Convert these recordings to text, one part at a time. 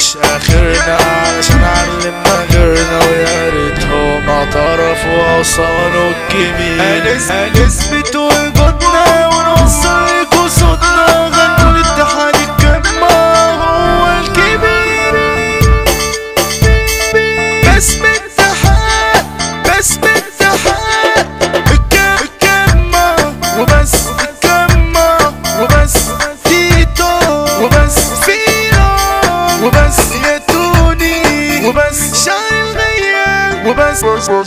جبناش اخرنا علشان علمنا غيرنا ويا ريتهم اعترفوا وصانوا الجميل هنثبت وجودنا ونوصل لكوا صوتنا غنوا الاتحاد الجماع هو الكبير باسم اتحاد باسم اتحاد الجم- الجمع وبس الجمع وبس تيتو وبس فينا وبس يا توني وبس شايل غياب وبس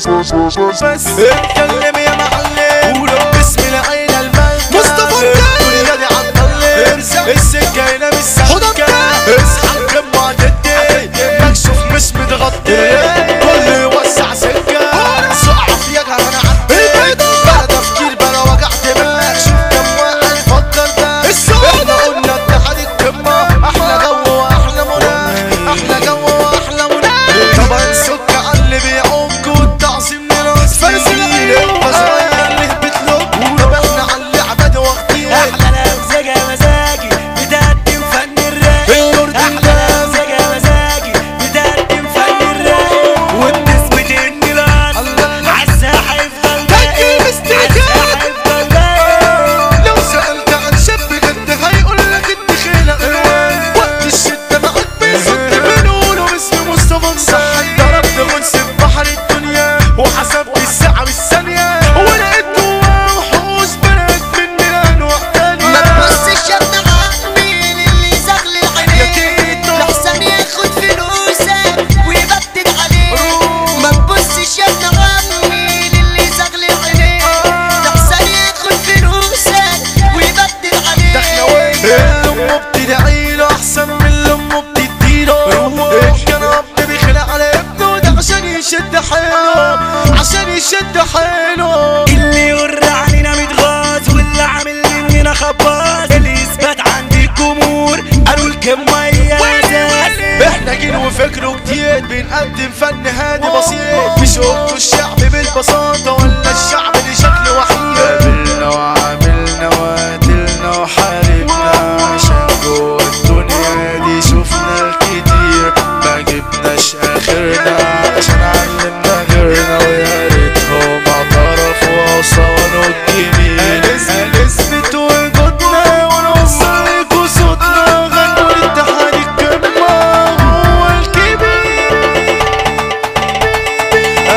بس اتكلم يا معلم ولو بسم العين الملكة مصطفى الجاي. واليد عالطلب السكة هنا مش سكة اصحى الجم وعدتي مكشوف مش متغطي كل يوسع سكة سقع في يدها انا عدي بلا تفكير بلا وجع دماغ شوف كم واحد فكر ده احنا قلنا اتحاد القمة احلى جو واحلى مناخ احلى جو واحلى مناخ طبعا سكة على اللي بيعوك والتعظيم لراس فارس العين. صغير اللي بتلوك طب احنا على اللعبة دي واخدين احلى نمزجة مزاجي بتقدم فن الرايق النور احلى دلال. نمزجة مزاجي بتقدم فن الرايق وبتثبت ان الاصل عالساحة يفضل باقي عالساحة يفضل باقي لو سألت عن شاب جد هيقول لك انت خيلة الوان وقت الشدة معاك بيصد بنقوله باسم مصطفى صح ضربت غنس في بحر الدنيا وحسبت الساعة والثانية ولقيت جواه وحوش بنات من ميلان وقتانية ما تبصش يا ابن عمي للي زغل يا عينيه تيتو. لحسن ياخد فلوسك ويبدد عليك ما تبصش يا ابن عمي للي زغل عينيه لحسن ياخد فلوسك ويبدد داخلة عليك وين اللي امه بتدعي له احسن من اللي امه بتديله كان اب بيخلق على ابنه ده عشان يشد حيله عشان يشد حيله اللي يقر علينا متغاظ واللي عامل مننا خباز اللي يثبت عند الجمهور قالوا الكلمة هي اساس احنا جيل وفكره جديد بنقدم فن هادي بسيط مش قلتوا الشعب بالبساطة ولا الشعب لشكل وحيد قابلنا وعاملنا وقتلنا وحاربنا عشان جوه الدنيا دي شفنا الكتير ما جبناش اخرنا عشان علمنا غيرنا ويا ريتهم اعترفوا وصانوا الجميل هنثبت وجودنا ونوصل لكوا صوتنا غنوا الاتحاد الجماع هو الكبير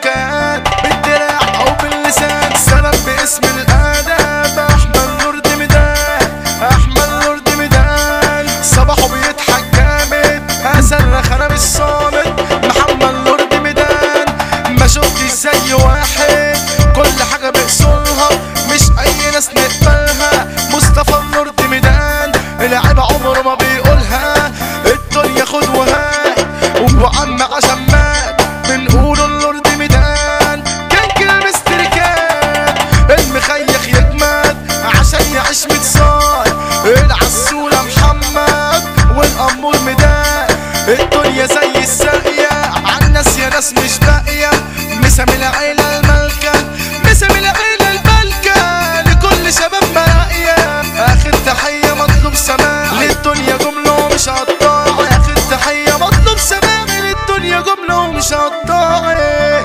حكايات بالدراع او باللسان سلام باسم الاداب احمد نور دمدان احمد نور دمدان صباحه بيضحك جامد اصرخ انا مش صامت محمد نور دمدان ما شفتش زي واحد كل حاجه بيقصرها مش اي ناس نقبلها مصطفى النور دمدان العيب عمره ما بيقولها الدنيا خد وهات وعم عشان مات بنقول النور دمدان كان كلمة استركان المخيخ يجمد عشان يعيش متصال العسولة محمد والأمور مدان الدنيا زي الساقية عالناس يا ناس مش باقية مسام العيلة الملكة مسام العيلة الملكة لكل شباب مراقية آخر تحية مطلوب سماع للدنيا جملة مش قطاع آخر تحية مطلوب سماع للدنيا جملة مش قطاع